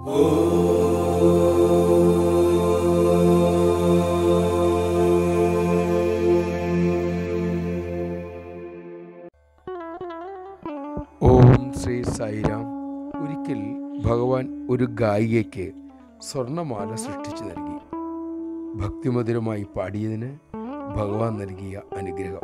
ഓം ശ്രീ സായിരാം ഒരിക്കൽ ഭഗവാൻ ഒരു ഗായികയ്ക്ക് സ്വർണമാല സൃഷ്ടിച്ചു നൽകി ഭക്തിമധുരമായി പാടിയതിന് ഭഗവാൻ നൽകിയ അനുഗ്രഹം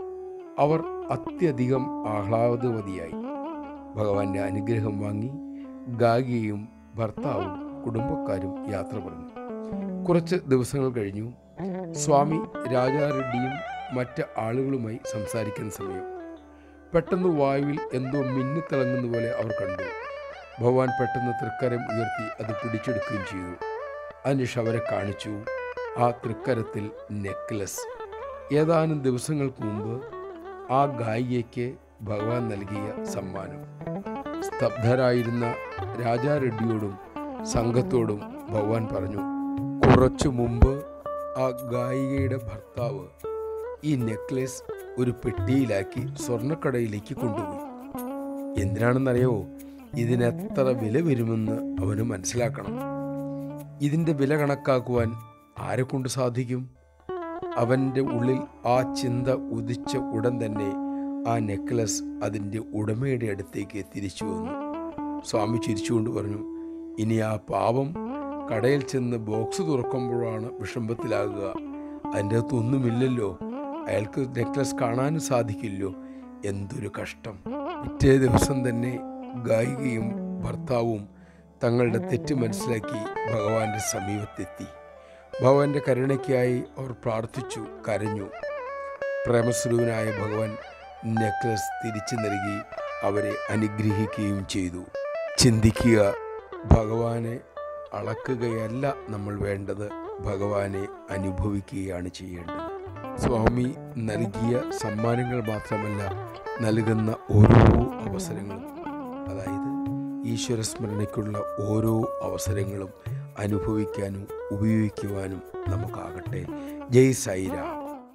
അവർ അത്യധികം ആഹ്ലാദവതിയായി ഭഗവാന്റെ അനുഗ്രഹം വാങ്ങി ഗായികയും ഭർത്താവും കുടുംബക്കാരും യാത്ര പറഞ്ഞു കുറച്ച് ദിവസങ്ങൾ കഴിഞ്ഞു സ്വാമി രാജാറെഡ്ഡിയും മറ്റ് ആളുകളുമായി സംസാരിക്കുന്ന സമയം പെട്ടെന്ന് വായുവിൽ എന്തോ മിന്നിത്തിളങ്ങുന്ന പോലെ അവർ കണ്ടു ഭഗവാൻ പെട്ടെന്ന് തൃക്കരം ഉയർത്തി അത് പിടിച്ചെടുക്കുകയും ചെയ്തു അതിനുശേഷം അവരെ കാണിച്ചു ആ തൃക്കരത്തിൽ നെക്ലസ് ഏതാനും ദിവസങ്ങൾക്ക് മുമ്പ് ആ ഗായികയ്ക്ക് ഭഗവാൻ നൽകിയ സമ്മാനം സ്തബ്ധരായിരുന്ന രാജാ റെഡ്ഡിയോടും സംഘത്തോടും ഭഗവാൻ പറഞ്ഞു കുറച്ചു മുമ്പ് ആ ഗായികയുടെ ഭർത്താവ് ഈ നെക്ലസ് ഒരു പെട്ടിയിലാക്കി സ്വർണ്ണക്കടയിലേക്ക് കൊണ്ടുപോയി എന്തിനാണെന്നറിയാവോ ഇതിനെത്ര വില വരുമെന്ന് അവന് മനസ്സിലാക്കണം ഇതിൻ്റെ വില കണക്കാക്കുവാൻ ആരെ കൊണ്ട് സാധിക്കും അവൻ്റെ ഉള്ളിൽ ആ ചിന്ത ഉദിച്ച ഉടൻ തന്നെ ആ നെക്ലസ് അതിൻ്റെ ഉടമയുടെ അടുത്തേക്ക് തിരിച്ചു വന്നു സ്വാമി ചിരിച്ചുകൊണ്ട് പറഞ്ഞു ഇനി ആ പാവം കടയിൽ ചെന്ന് ബോക്സ് തുറക്കുമ്പോഴാണ് വിഷമത്തിലാകുക അതിൻ്റെ അകത്തൊന്നുമില്ലല്ലോ അയാൾക്ക് നെക്ലസ് കാണാനും സാധിക്കില്ലോ എന്തൊരു കഷ്ടം പിറ്റേ ദിവസം തന്നെ ഗായികയും ഭർത്താവും തങ്ങളുടെ തെറ്റ് മനസ്സിലാക്കി ഭഗവാന്റെ സമീപത്തെത്തി ഭഗവാന്റെ കരുണയ്ക്കായി അവർ പ്രാർത്ഥിച്ചു കരഞ്ഞു പ്രേമസ്വരൂപനായ ഭഗവാൻ നെക്ലസ് തിരിച്ചു നൽകി അവരെ അനുഗ്രഹിക്കുകയും ചെയ്തു ചിന്തിക്കുക ഭഗവാനെ അളക്കുകയല്ല നമ്മൾ വേണ്ടത് ഭഗവാനെ അനുഭവിക്കുകയാണ് ചെയ്യേണ്ടത് സ്വാമി നൽകിയ സമ്മാനങ്ങൾ മാത്രമല്ല നൽകുന്ന ഓരോ അവസരങ്ങളും അതായത് ഈശ്വര സ്മരണയ്ക്കുള്ള ഓരോ അവസരങ്ങളും അനുഭവിക്കാനും ഉപയോഗിക്കുവാനും നമുക്കാകട്ടെ ജയ് സൈരാം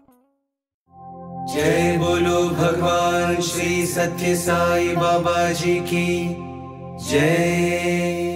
जय बोलो भगवान श्री सत्य साई बाबा जी की जय